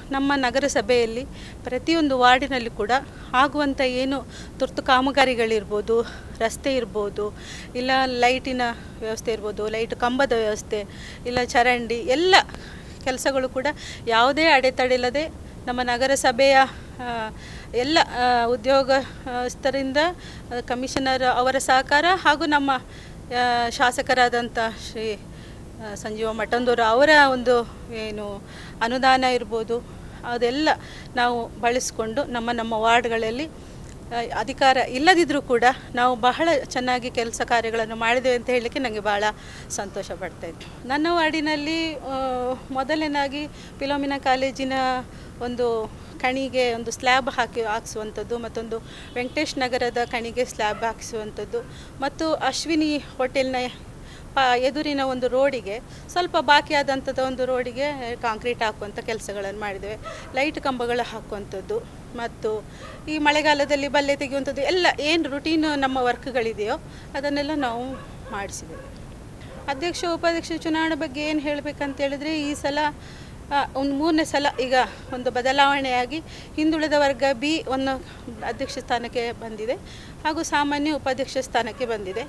ನಮ್ಮ ನಗರಸಭೆಯಲ್ಲಿ ಪ್ರತಿಯೊಂದು ವಾರ್ಡಿನಲ್ಲಿ ಕೂಡ ಆಗುವಂಥ ಏನು ತುರ್ತು ಕಾಮಗಾರಿಗಳಿರ್ಬೋದು ರಸ್ತೆ ಇರ್ಬೋದು ಇಲ್ಲ ಲೈಟಿನ ವ್ಯವಸ್ಥೆ ಇರ್ಬೋದು ಲೈಟ್ ಕಂಬದ ವ್ಯವಸ್ಥೆ ಇಲ್ಲ ಚರಂಡಿ ಎಲ್ಲ ಕೆಲಸಗಳು ಕೂಡ ಯಾವುದೇ ಅಡೆತಡೆ ನಮ್ಮ ನಗರಸಭೆಯ ಆ, ಎಲ್ಲ ಆ, ಉದ್ಯೋಗಸ್ಥರಿಂದ ಆ, ಕಮಿಷನರ್ ಅವರ ಸಹಕಾರ ಹಾಗೂ ನಮ್ಮ ಆ, ಶಾಸಕರಾದಂಥ ಶ್ರೀ ಆ, ಸಂಜೀವ ಮಠಂದೂರು ಅವರ ಒಂದು ಏನು ಅನುದಾನ ಇರ್ಬೋದು ಅದೆಲ್ಲ ನಾವು ಬಳಸಿಕೊಂಡು ನಮ್ಮ ನಮ್ಮ ವಾರ್ಡ್ಗಳಲ್ಲಿ ಆ, ಅಧಿಕಾರ ಇಲ್ಲದಿದ್ದರೂ ಕೂಡ ನಾವು ಬಹಳ ಚೆನ್ನಾಗಿ ಕೆಲಸ ಕಾರ್ಯಗಳನ್ನು ಮಾಡಿದ್ದೇವೆ ಅಂತ ಹೇಳಲಿಕ್ಕೆ ನನಗೆ ಭಾಳ ಸಂತೋಷ ಪಡ್ತಾ ಇದ್ದೆ ನನ್ನ ವಾರ್ಡಿನಲ್ಲಿ ಆ, ಮೊದಲನೇದಾಗಿ ಪಿಲೋಮಿನ ಕಾಲೇಜಿನ ಒಂದು ಕಣಿಗೆ ಒಂದು ಸ್ಲ್ಯಾಬ್ ಹಾಕಿ ಹಾಕ್ಸುವಂಥದ್ದು ಮತ್ತೊಂದು ವೆಂಕಟೇಶ್ ನಗರದ ಕಣಿಗೆ ಸ್ಲ್ಯಾಬ್ ಹಾಕಿಸುವಂಥದ್ದು ಮತ್ತು ಅಶ್ವಿನಿ ಹೋಟೆಲ್ನ ಪ ಎದುರಿನ ಒಂದು ರೋಡಿಗೆ ಸ್ವಲ್ಪ ಬಾಕಿ ಆದಂಥದ್ದು ಒಂದು ರೋಡಿಗೆ ಕಾಂಕ್ರೀಟ್ ಹಾಕುವಂಥ ಕೆಲಸಗಳನ್ನು ಮಾಡಿದ್ದೇವೆ ಲೈಟ್ ಕಂಬಗಳು ಹಾಕುವಂಥದ್ದು ಮತ್ತು ಈ ಮಳೆಗಾಲದಲ್ಲಿ ಬಲ್ಲೆ ತೆಗೆಯುವಂಥದ್ದು ಎಲ್ಲ ಏನು ರುಟೀನ್ ನಮ್ಮ ವರ್ಕ್ಗಳಿದೆಯೋ ಅದನ್ನೆಲ್ಲ ನಾವು ಮಾಡಿಸಿದ್ದೇವೆ ಅಧ್ಯಕ್ಷ ಉಪಾಧ್ಯಕ್ಷ ಚುನಾವಣೆ ಬಗ್ಗೆ ಏನು ಹೇಳಬೇಕಂತ ಹೇಳಿದ್ರೆ ಈ ಸಲ ಆ, ಒಂದು ಮೂರನೇ ಸಲ ಈಗ ಒಂದು ಬದಲಾವಣೆಯಾಗಿ ಹಿಂದುಳಿದ ವರ್ಗ ಬಿ ಒಂದು ಅಧ್ಯಕ್ಷ ಸ್ಥಾನಕ್ಕೆ ಬಂದಿದೆ ಹಾಗೂ ಸಾಮಾನ್ಯ ಉಪಾಧ್ಯಕ್ಷ ಸ್ಥಾನಕ್ಕೆ ಬಂದಿದೆ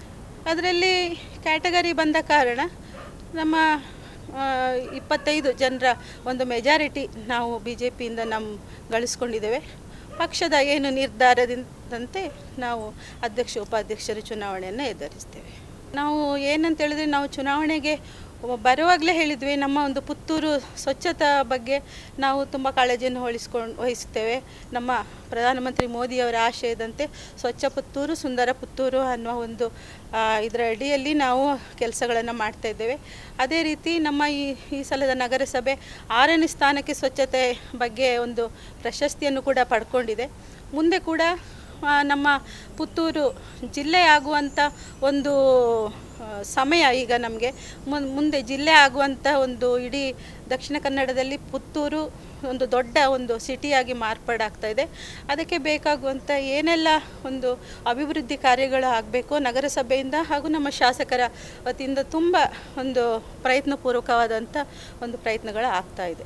ಅದರಲ್ಲಿ ಕ್ಯಾಟಗರಿ ಬಂದ ಕಾರಣ ನಮ್ಮ ಆ, ಇಪ್ಪತ್ತೈದು ಜನರ ಒಂದು ಮೆಜಾರಿಟಿ ನಾವು ಬಿ ಜೆ ಪಿಯಿಂದ ನಮ್ಮ ಗಳಿಸ್ಕೊಂಡಿದ್ದೇವೆ ಪಕ್ಷದ ಏನು ನಿರ್ಧಾರದಿಂದಂತೆ ನಾವು ಅಧ್ಯಕ್ಷ ಉಪಾಧ್ಯಕ್ಷರ ಚುನಾವಣೆಯನ್ನು ಎದುರಿಸ್ತೇವೆ ನಾವು ಏನಂತ ಹೇಳಿದ್ರೆ ನಾವು ಚುನಾವಣೆಗೆ ಬರುವಾಗಲೇ ಹೇಳಿದ್ವಿ ನಮ್ಮ ಒಂದು ಪುತ್ತೂರು ಸ್ವಚ್ಛತಾ ಬಗ್ಗೆ ನಾವು ತುಂಬ ಕಾಳಜಿಯನ್ನು ವಹಿಸ್ಕೊಂಡು ವಹಿಸುತ್ತೇವೆ ನಮ್ಮ ಪ್ರಧಾನಮಂತ್ರಿ ಮೋದಿಯವರ ಆಶಯದಂತೆ ಸ್ವಚ್ಛ ಪುತ್ತೂರು ಸುಂದರ ಪುತ್ತೂರು ಅನ್ನುವ ಒಂದು ಆ, ಇದರ ಅಡಿಯಲ್ಲಿ ನಾವು ಕೆಲಸಗಳನ್ನು ಮಾಡ್ತಾ ಇದ್ದೇವೆ ಅದೇ ರೀತಿ ನಮ್ಮ ಈ ಈ ಸಲದ ನಗರಸಭೆ ಆರನೇ ಸ್ಥಾನಕ್ಕೆ ಸ್ವಚ್ಛತೆ ಬಗ್ಗೆ ಒಂದು ಪ್ರಶಸ್ತಿಯನ್ನು ಕೂಡ ಪಡ್ಕೊಂಡಿದೆ ಮುಂದೆ ಕೂಡ ಆ, ನಮ್ಮ ಪುತ್ತೂರು ಜಿಲ್ಲೆ ಆಗುವಂಥ ಒಂದು ಆ, ಸಮಯ ಈಗ ನಮಗೆ ಮುಂದೆ ಜಿಲ್ಲೆ ಆಗುವಂಥ ಒಂದು ಇಡೀ ದಕ್ಷಿಣ ಕನ್ನಡದಲ್ಲಿ ಪುತ್ತೂರು ಒಂದು ದೊಡ್ಡ ಒಂದು ಸಿಟಿಯಾಗಿ ಮಾರ್ಪಾಡಾಗ್ತಾ ಇದೆ ಅದಕ್ಕೆ ಬೇಕಾಗುವಂಥ ಏನೆಲ್ಲ ಒಂದು ಅಭಿವೃದ್ಧಿ ಕಾರ್ಯಗಳು ಆಗಬೇಕು ನಗರಸಭೆಯಿಂದ ಹಾಗೂ ನಮ್ಮ ಶಾಸಕರ ವತಿಯಿಂದ ತುಂಬ ಒಂದು ಪ್ರಯತ್ನಪೂರ್ವಕವಾದಂಥ ಒಂದು ಪ್ರಯತ್ನಗಳು ಆಗ್ತಾ ಇದೆ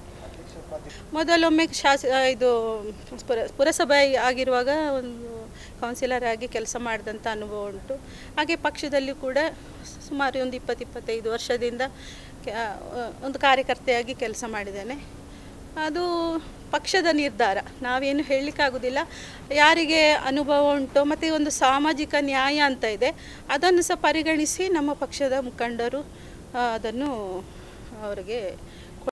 ಮೊದಲೊಮ್ಮೆ ಶಾಸ ಇದು ಪುರ ಪುರಸಭೆ ಆಗಿರುವಾಗ ಒಂದು ಕೌನ್ಸಿಲರ್ ಆಗಿ ಕೆಲಸ ಮಾಡಿದಂಥ ಅನುಭವ ಉಂಟು ಹಾಗೆ ಪಕ್ಷದಲ್ಲಿ ಕೂಡ ಸುಮಾರು ಒಂದು ಇಪ್ಪತ್ತು ಇಪ್ಪತ್ತೈದು ವರ್ಷದಿಂದ ಕೆ- ಒಂದು ಕಾರ್ಯಕರ್ತೆಯಾಗಿ ಕೆಲಸ ಮಾಡಿದ್ದೇನೆ ಅದು ಪಕ್ಷದ ನಿರ್ಧಾರ ನಾವೇನು ಹೇಳಲಿಕ್ಕಾಗೋದಿಲ್ಲ ಯಾರಿಗೆ ಅನುಭವ ಉಂಟು ಮತ್ತು ಒಂದು ಸಾಮಾಜಿಕ ನ್ಯಾಯ ಅಂತ ಇದೆ ಅದನ್ನು ಸಹ ಪರಿಗಣಿಸಿ ನಮ್ಮ ಪಕ್ಷದ ಮುಖಂಡರು ಆ, ಅದನ್ನು ಅವರಿಗೆ